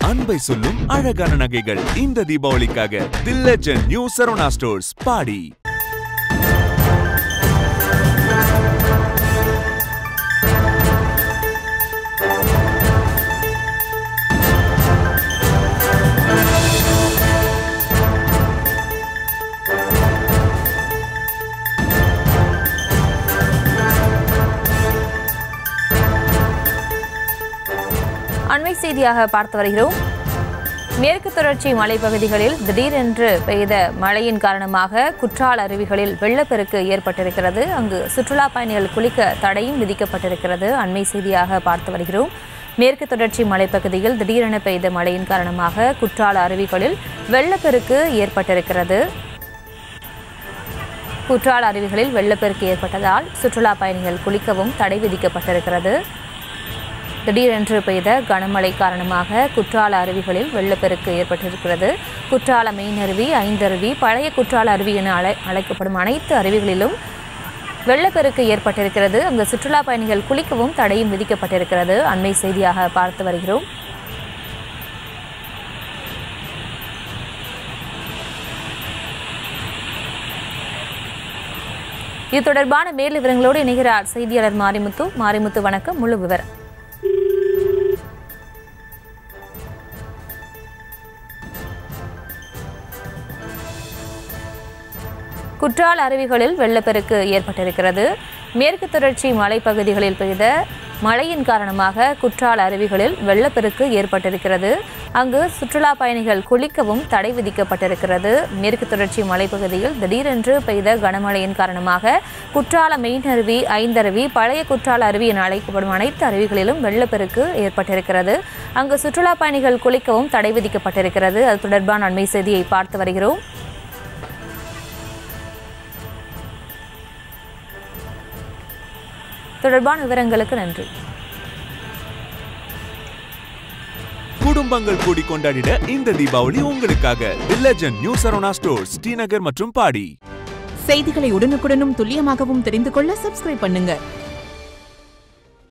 அன்பை சொல்லும் அழகான நகைகள் இந்த தீபாவளிக்காக the legend new Saravana stores பாடி அண்மை செய்தியாக பார்த்து வருகிறோம் மேற்கு தொடர்ச்சி மலைப்பகுதிகளில் திடீரென்று பெய்த மழையின் காரணமாக குற்றால அருவிகளில் வெள்ளப்பெருக்கு ஏற்பட்டிருக்கிறது அங்கு சுற்றுலா பயணிகள் குளிக்க தடையும் விதிக்கப்பட்டிருக்கிறது அண்மை செய்தியாக பார்த்து வருகிறோம் மேற்கு தொடர்ச்சி மலைப்பகுதியில் திடீரென பெய்த மழையின் காரணமாக குற்றால அருவிகளில் வெள்ளப்பெருக்கு ஏற்பட்டிருக்கிறது குற்றால அருவிகளில் வெள்ளப்பெருக்கு ஏற்பட்டதால் சுற்றுலா பயணிகள் குளிக்கவும் தடை விதிக்கப்பட்டிருக்கிறது திடீரென்று பெய்த கனமழை காரணமாக குற்றால அருவிகளில் வெள்ளப்பெருக்கு ஏற்பட்டிருக்கிறது குற்றால மெயின் அருவி ஐந்தருவி பழைய குற்றால அருவி என அழை அழைக்கப்படும் அனைத்து அருவிகளிலும் வெள்ளப்பெருக்கு ஏற்பட்டிருக்கிறது அங்கு சுற்றுலா பயணிகள் குளிக்கவும் தடையும் விதிக்கப்பட்டிருக்கிறது அண்மை செய்தியாக பார்த்து வருகிறோம் இது தொடர்பான மேல் விவரங்களோடு இணைகிறார் செய்தியாளர் மாரிமுத்து மாரிமுத்து வணக்கம் முழு விவரம் குற்றால அருவிகளில் வெள்ளப்பெருக்கு ஏற்பட்டிருக்கிறது மேற்கு தொடர்ச்சி மலைப்பகுதிகளில் பெய்த மழையின் காரணமாக குற்றால அருவிகளில் வெள்ளப்பெருக்கு ஏற்பட்டிருக்கிறது அங்கு சுற்றுலா பயணிகள் குளிக்கவும் தடை விதிக்கப்பட்டிருக்கிறது மேற்கு தொடர்ச்சி மலைப்பகுதியில் திடீரென்று பெய்த கனமழையின் காரணமாக குற்றால மெயின் அருவி ஐந்தருவி பழைய குற்றால அருவி என அழைக்கப்படும் அனைத்து அருவிகளிலும் வெள்ளப்பெருக்கு ஏற்பட்டிருக்கிறது அங்கு சுற்றுலா பயணிகள் குளிக்கவும் தடை விதிக்கப்பட்டிருக்கிறது அது தொடர்பான அண்மை செய்தியை பார்த்து வருகிறோம் தொடர்பான விவரங்களுக்கு நன்றி குடும்பங்கள் கூடி கொண்டாடிட இந்த தீபாவளி உங்களுக்காக the legend new Saravana stores Srinagar மற்றும் பாடி செய்திகளை உடனுக்குடனும் துல்லியமாகவும் தெரிந்து கொள்ள சப்ஸ்கிரைப் பண்ணுங்க